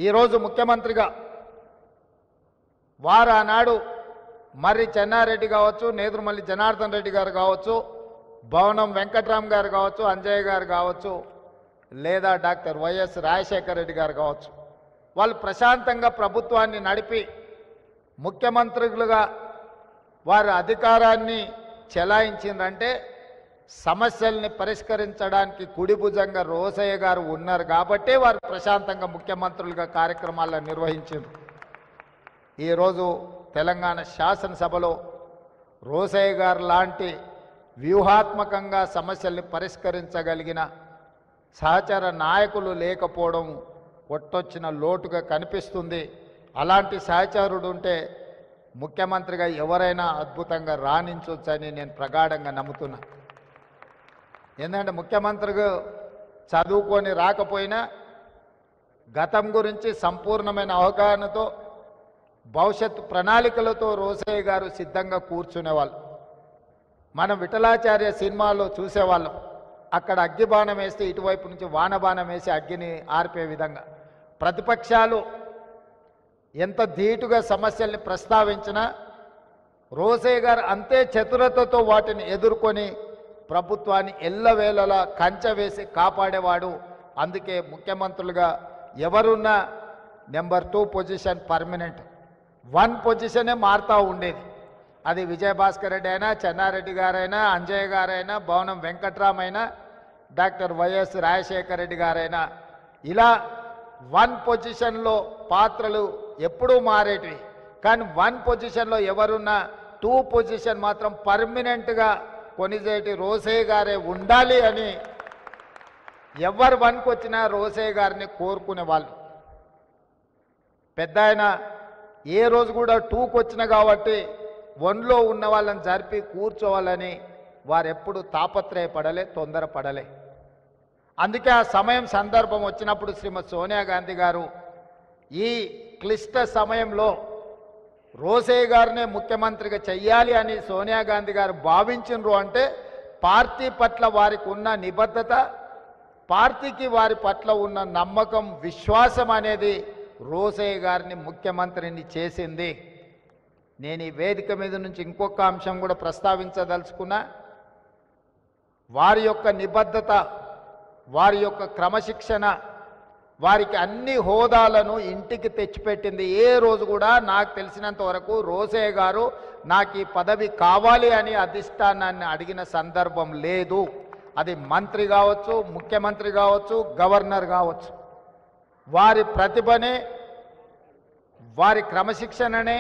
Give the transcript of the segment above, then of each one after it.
ఈరోజు ముఖ్యమంత్రిగా వారు ఆనాడు మర్రి చెన్నారెడ్డి కావచ్చు నేదురుమల్లి జనార్దన్ రెడ్డి గారు కావచ్చు భవనం వెంకట్రామ్ గారు కావచ్చు అంజయ్య గారు కావచ్చు లేదా డాక్టర్ వైఎస్ రాజశేఖర రెడ్డి గారు కావచ్చు వాళ్ళు ప్రశాంతంగా ప్రభుత్వాన్ని నడిపి ముఖ్యమంత్రులుగా వారి అధికారాన్ని చెలాయించిందంటే సమస్యల్ని పరిష్కరించడానికి కుడి భుజంగా రోసయ్య గారు ఉన్నారు కాబట్టే వారు ప్రశాంతంగా ముఖ్యమంత్రులుగా కార్యక్రమాలను నిర్వహించారు ఈరోజు తెలంగాణ శాసనసభలో రోసయ్య గారు లాంటి వ్యూహాత్మకంగా సమస్యల్ని పరిష్కరించగలిగిన సహచర నాయకులు లేకపోవడం కొట్టొచ్చిన లోటుగా కనిపిస్తుంది అలాంటి సహచరుడు ఉంటే ముఖ్యమంత్రిగా ఎవరైనా అద్భుతంగా రాణించవచ్చని నేను ప్రగాఢంగా నమ్ముతున్నా ఎందుకంటే ముఖ్యమంత్రిగా చదువుకొని రాకపోయినా గతం గురించి సంపూర్ణమైన అవగాహనతో భవిష్యత్ ప్రణాళికలతో రోసయ్య గారు సిద్ధంగా కూర్చునేవాళ్ళు మనం విఠలాచార్య సినిమాలో చూసేవాళ్ళం అక్కడ అగ్గి బాణం వేస్తే ఇటువైపు నుంచి వాన బాణం వేసి అగ్గిని ఆర్పే విధంగా ప్రతిపక్షాలు ఎంత ధీటుగా సమస్యల్ని ప్రస్తావించినా రోసయ్య గారు అంతే చతురతతో వాటిని ఎదుర్కొని ప్రభుత్వాన్ని ఎల్లవేళలా కంచె వేసి కాపాడేవాడు అందుకే ముఖ్యమంత్రులుగా ఎవరున్నా number two position permanent one పొజిషనే మారుతూ ఉండేది అది విజయభాస్కర్ రెడ్డి అయినా చెన్నారెడ్డి గారైనా అంజయ్య గారైనా భవనం వెంకట్రామైనా డాక్టర్ వైఎస్ రాజశేఖర రెడ్డి గారైనా ఇలా వన్ పొజిషన్లో పాత్రలు ఎప్పుడూ మారేటివి కానీ వన్ పొజిషన్లో ఎవరున్నా టూ పొజిషన్ మాత్రం పర్మనెంట్గా కొనిజేటి రోసే గారే ఉండాలి అని ఎవరు వన్కి వచ్చినా రోసే గారిని కోరుకునే వాళ్ళు పెద్ద ఆయన ఏ రోజు కూడా టూకి వచ్చిన కాబట్టి వన్లో ఉన్న వాళ్ళని జరిపి కూర్చోవాలని వారెప్పుడు తాపత్రయపడలే తొందరపడలే అందుకే ఆ సమయం సందర్భం వచ్చినప్పుడు శ్రీమతి సోనియా గాంధీ గారు ఈ క్లిష్ట సమయంలో రోసే గారినే ముఖ్యమంత్రిగా చెయ్యాలి అని సోనియా గాంధీ గారు భావించినరు అంటే పార్టీ పట్ల వారికి ఉన్న నిబద్ధత పార్టీకి వారి పట్ల ఉన్న నమ్మకం విశ్వాసం అనేది రోసయ్య గారిని ముఖ్యమంత్రిని చేసింది నేను ఈ వేదిక మీద నుంచి ఇంకొక అంశం కూడా ప్రస్తావించదలుచుకున్నా వారి యొక్క నిబద్ధత వారి యొక్క క్రమశిక్షణ వారికి అన్ని హోదాలను ఇంటికి తెచ్చిపెట్టింది ఏ రోజు కూడా నాకు తెలిసినంత వరకు రోసయ్య గారు నాకు ఈ పదవి కావాలి అని అధిష్టానాన్ని అడిగిన సందర్భం లేదు అది మంత్రి కావచ్చు ముఖ్యమంత్రి కావచ్చు గవర్నర్ కావచ్చు వారి ప్రతిభనే వారి క్రమశిక్షణనే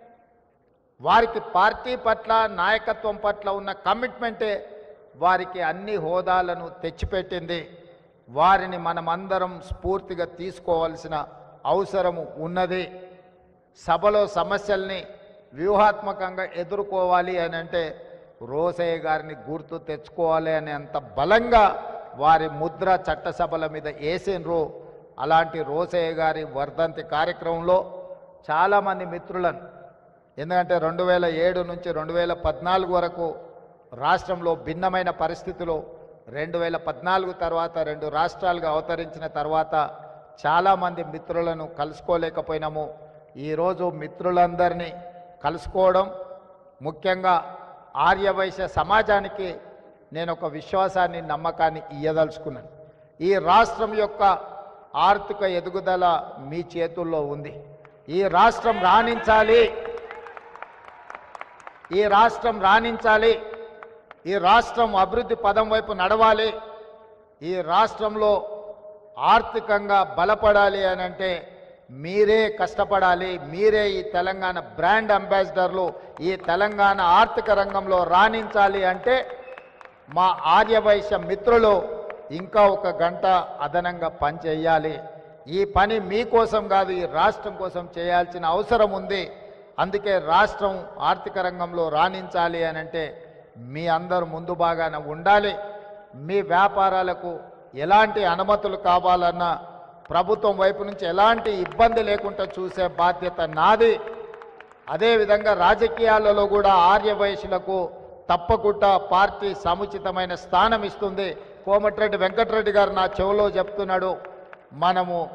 వారికి పార్టీ పట్ల నాయకత్వం పట్ల ఉన్న కమిట్మెంటే వారికి అన్ని హోదాలను తెచ్చిపెట్టింది వారిని మనమందరం స్ఫూర్తిగా తీసుకోవాల్సిన అవసరము ఉన్నది సభలో సమస్యల్ని వ్యూహాత్మకంగా ఎదుర్కోవాలి అని అంటే రోసయ్య గారిని గుర్తు తెచ్చుకోవాలి అని అంత బలంగా వారి ముద్ర చట్టసభల మీద వేసినరు అలాంటి రోసయ్య గారి వర్ధంతి కార్యక్రమంలో చాలామంది మిత్రులను ఎందుకంటే రెండు వేల ఏడు నుంచి రెండు వేల పద్నాలుగు వరకు రాష్ట్రంలో భిన్నమైన పరిస్థితిలో రెండు వేల పద్నాలుగు తర్వాత రెండు రాష్ట్రాలుగా అవతరించిన తర్వాత చాలామంది మిత్రులను కలుసుకోలేకపోయినాము ఈరోజు మిత్రులందరినీ కలుసుకోవడం ముఖ్యంగా ఆర్యవైశ్య సమాజానికి నేను ఒక విశ్వాసాన్ని నమ్మకాన్ని ఇయ్యదలుచుకున్నాను ఈ రాష్ట్రం యొక్క ఆర్థిక ఎదుగుదల మీ చేతుల్లో ఉంది ఈ రాష్ట్రం రాణించాలి ఈ రాష్ట్రం రాణించాలి ఈ రాష్ట్రం అభివృద్ధి పదం వైపు నడవాలి ఈ రాష్ట్రంలో ఆర్థికంగా బలపడాలి అని అంటే మీరే కష్టపడాలి మీరే ఈ తెలంగాణ బ్రాండ్ అంబాసిడర్లు ఈ తెలంగాణ ఆర్థిక రంగంలో రాణించాలి అంటే మా ఆర్యవైశ్య మిత్రులు ఇంకా ఒక గంట అదనంగా పని చేయాలి ఈ పని మీకోసం కాదు ఈ రాష్ట్రం కోసం చేయాల్సిన అవసరం ఉంది అందుకే రాష్ట్రం ఆర్థిక రంగంలో రాణించాలి అని అంటే మీ అందరూ ముందు బాగానే ఉండాలి మీ వ్యాపారాలకు ఎలాంటి అనుమతులు కావాలన్నా ప్రభుత్వం వైపు నుంచి ఎలాంటి ఇబ్బంది లేకుండా చూసే బాధ్యత నాది అదేవిధంగా రాజకీయాలలో కూడా ఆర్యవయసులకు తప్పకుండా పార్టీ సముచితమైన స్థానం ఇస్తుంది కోమటిరెడ్డి వెంకటరెడ్డి గారు నా చెవిలో చెప్తున్నాడు మనము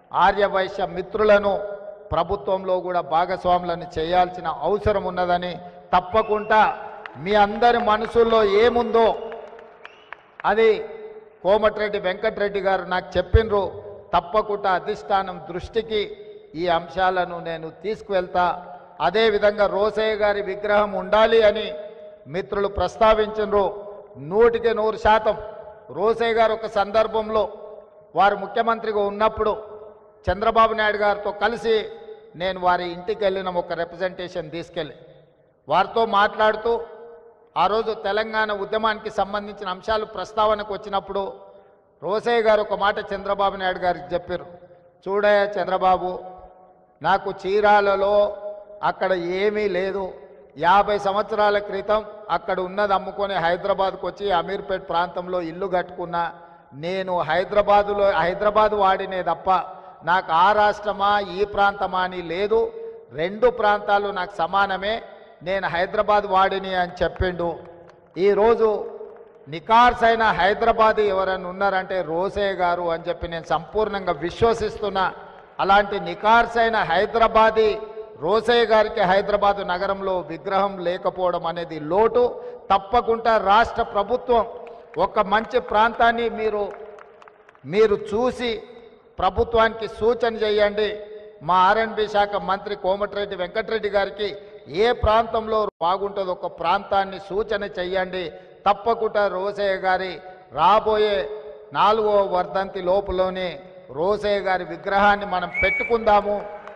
ఆర్యవైశ్య మిత్రులను ప్రభుత్వంలో కూడా భాగస్వాములను చేయాల్సిన అవసరం ఉన్నదని తప్పకుండా మీ అందరి మనసుల్లో ఏముందో అది కోమటిరెడ్డి వెంకటరెడ్డి గారు నాకు చెప్పినరు తప్పకుండా అధిష్టానం దృష్టికి ఈ అంశాలను నేను తీసుకువెళ్తా అదేవిధంగా రోసయ్య గారి విగ్రహం ఉండాలి అని మిత్రులు ప్రస్తావించరు నూటికి నూరు శాతం రోసయ్య గారు ఒక సందర్భంలో వారు ముఖ్యమంత్రిగా ఉన్నప్పుడు చంద్రబాబు నాయుడు గారితో కలిసి నేను వారి ఇంటికి వెళ్ళిన ఒక రిప్రజెంటేషన్ తీసుకెళ్ళి వారితో మాట్లాడుతూ ఆ రోజు తెలంగాణ ఉద్యమానికి సంబంధించిన అంశాలు ప్రస్తావనకు వచ్చినప్పుడు రోసయ్య గారు ఒక మాట చంద్రబాబు నాయుడు గారికి చెప్పారు చూడయ్య చంద్రబాబు నాకు చీరాలలో అక్కడ ఏమీ లేదు యాభై సంవత్సరాల క్రితం అక్కడ ఉన్నది అమ్ముకొని హైదరాబాద్కు వచ్చి అమీర్పేట్ ప్రాంతంలో ఇల్లు కట్టుకున్నా నేను హైదరాబాదులో హైదరాబాద్ వాడినే తప్ప నాకు ఆ రాష్ట్రమా ఈ ప్రాంతమా అని లేదు రెండు ప్రాంతాలు నాకు సమానమే నేను హైదరాబాద్ వాడిని అని చెప్పిండు ఈరోజు నికార్స్ అయిన హైదరాబాద్ ఎవరైనా ఉన్నారంటే రోసే గారు అని చెప్పి నేను సంపూర్ణంగా విశ్వసిస్తున్నా అలాంటి నికార్స్ అయిన హైదరాబాదీ రోసయ్య గారికి హైదరాబాద్ నగరంలో విగ్రహం లేకపోవడం అనేది లోటు తప్పకుండా రాష్ట్ర ప్రభుత్వం ఒక మంచి ప్రాంతాన్ని మీరు మీరు చూసి ప్రభుత్వానికి సూచన చేయండి మా ఆర్ఎండ్బి శాఖ మంత్రి కోమటిరెడ్డి వెంకటరెడ్డి గారికి ఏ ప్రాంతంలో బాగుంటుందో ఒక ప్రాంతాన్ని సూచన చెయ్యండి తప్పకుండా రోసయ్య గారి రాబోయే నాలుగో వర్ధంతి లోపులోనే రోసయ్య గారి విగ్రహాన్ని మనం పెట్టుకుందాము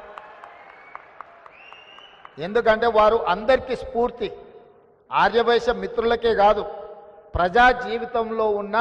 ఎందుకంటే వారు అందరికీ స్ఫూర్తి ఆర్యవైశ్య మిత్రులకే కాదు ప్రజా జీవితంలో ఉన్న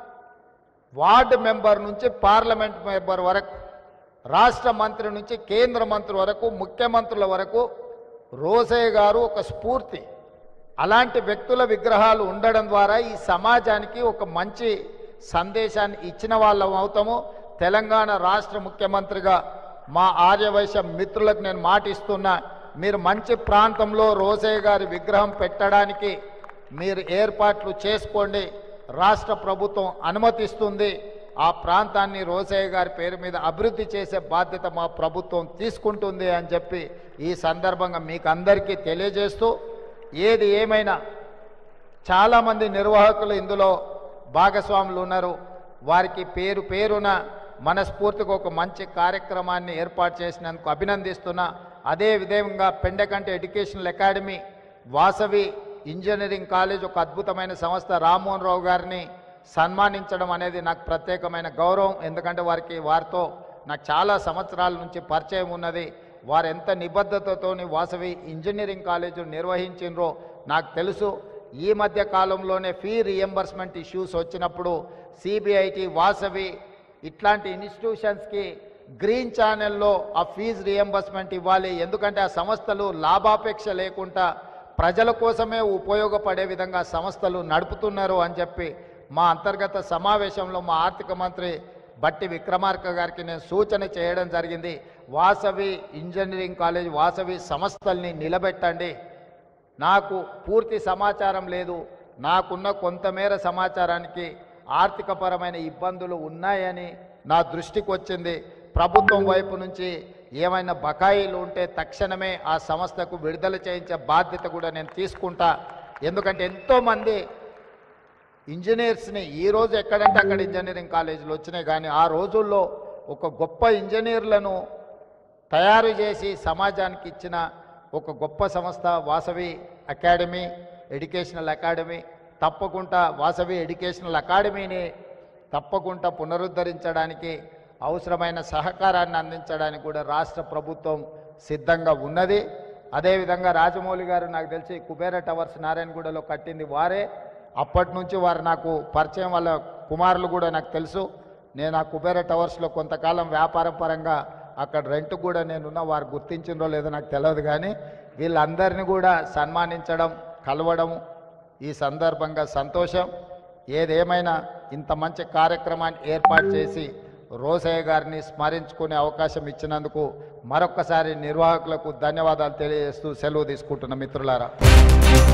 వార్డు మెంబర్ నుంచి పార్లమెంట్ మెంబర్ వరకు రాష్ట్ర మంత్రి నుంచి కేంద్ర మంత్రి వరకు ముఖ్యమంత్రుల వరకు రోసయ్య గారు ఒక స్ఫూర్తి అలాంటి వ్యక్తుల విగ్రహాలు ఉండడం ద్వారా ఈ సమాజానికి ఒక మంచి సందేశాన్ని ఇచ్చిన వాళ్ళం అవుతాము తెలంగాణ రాష్ట్ర ముఖ్యమంత్రిగా మా ఆర్యవైశ్య మిత్రులకు నేను మాటిస్తున్నా మీరు మంచి ప్రాంతంలో రోసయ్య గారి విగ్రహం పెట్టడానికి మీరు ఏర్పాట్లు చేసుకోండి రాష్ట్ర ప్రభుత్వం అనుమతిస్తుంది ఆ ప్రాంతాన్ని రోసయ్య గారి పేరు మీద అభివృద్ధి చేసే బాధ్యత మా ప్రభుత్వం తీసుకుంటుంది అని చెప్పి ఈ సందర్భంగా మీకు అందరికీ తెలియజేస్తూ ఏది ఏమైనా చాలామంది నిర్వాహకులు ఇందులో భాగస్వాములు ఉన్నారు వారికి పేరు పేరున మనస్ఫూర్తిగా ఒక మంచి కార్యక్రమాన్ని ఏర్పాటు చేసినందుకు అభినందిస్తున్నా అదే విధంగా Pendakanti educational academy Vasavi engineering college ఒక అద్భుతమైన సంస్థ రామ్మోహన్ రావు గారిని సన్మానించడం అనేది నాకు ప్రత్యేకమైన గౌరవం ఎందుకంటే వారికి వారితో నాకు చాలా సంవత్సరాల నుంచి పరిచయం ఉన్నది వారు ఎంత నిబద్ధతతోని వాసవి ఇంజనీరింగ్ కాలేజ్ నిర్వహించినరో నాకు తెలుసు ఈ మధ్య కాలంలోనే ఫీ రియంబర్స్మెంట్ ఇష్యూస్ వచ్చినప్పుడు సిబిఐటి వాసవి ఇట్లాంటి ఇన్స్టిట్యూషన్స్కి గ్రీన్ ఛానల్లో ఆ ఫీజు రియంబర్స్మెంట్ ఇవ్వాలి ఎందుకంటే ఆ సంస్థలు లాభాపేక్ష లేకుండా ప్రజల కోసమే ఉపయోగపడే విధంగా సంస్థలు నడుపుతున్నారు అని చెప్పి మా అంతర్గత సమావేశంలో మా ఆర్థిక మంత్రి బట్టి విక్రమార్క గారికి నేను సూచన చేయడం జరిగింది వాసవి ఇంజనీరింగ్ కాలేజ్ వాసవి సంస్థల్ని నిలబెట్టండి నాకు పూర్తి సమాచారం లేదు నాకున్న కొంతమేర సమాచారానికి ఆర్థికపరమైన ఇబ్బందులు ఉన్నాయని నా దృష్టికి వచ్చింది ప్రభుత్వం వైపు నుంచి ఏమైనా బకాయిలు ఉంటే తక్షణమే ఆ సంస్థకు విడుదల చేయించే బాధ్యత కూడా నేను తీసుకుంటా ఎందుకంటే ఎంతోమంది ఇంజనీర్స్ని ఈ రోజు ఎక్కడంటే అక్కడ ఇంజనీరింగ్ కాలేజీలు వచ్చినాయి కానీ ఆ రోజుల్లో ఒక గొప్ప ఇంజనీర్లను తయారు చేసి సమాజానికి ఇచ్చిన ఒక గొప్ప సంస్థ వాసవి అకాడమీ ఎడ్యుకేషనల్ అకాడమీ తప్పకుండా వాసవి ఎడ్యుకేషనల్ అకాడమీని తప్పకుండా పునరుద్ధరించడానికి అవసరమైన సహకారాన్ని అందించడానికి కూడా రాష్ట్ర ప్రభుత్వం సిద్ధంగా ఉన్నది అదేవిధంగా రాజమౌళి గారు నాకు తెలిసి కుబేర టవర్స్ నారాయణగూడలో కట్టింది వారే అప్పటి నుంచి వారు నాకు పరిచయం వాళ్ళ కుమారులు కూడా నాకు తెలుసు నేను ఆ కుబేర టవర్స్లో కొంతకాలం వ్యాపారం పరంగా అక్కడ రెంట్ కూడా నేనున్న వారు గుర్తించిందో లేదో నాకు తెలియదు కానీ వీళ్ళందరినీ కూడా సన్మానించడం కలవడం ఈ సందర్భంగా సంతోషం ఏదేమైనా ఇంత మంచి కార్యక్రమాన్ని ఏర్పాటు చేసి రోసయ్య గారిని స్మరించుకునే అవకాశం ఇచ్చినందుకు మరొక్కసారి నిర్వాహకులకు ధన్యవాదాలు తెలియజేస్తూ సెలవు తీసుకుంటున్న మిత్రులారా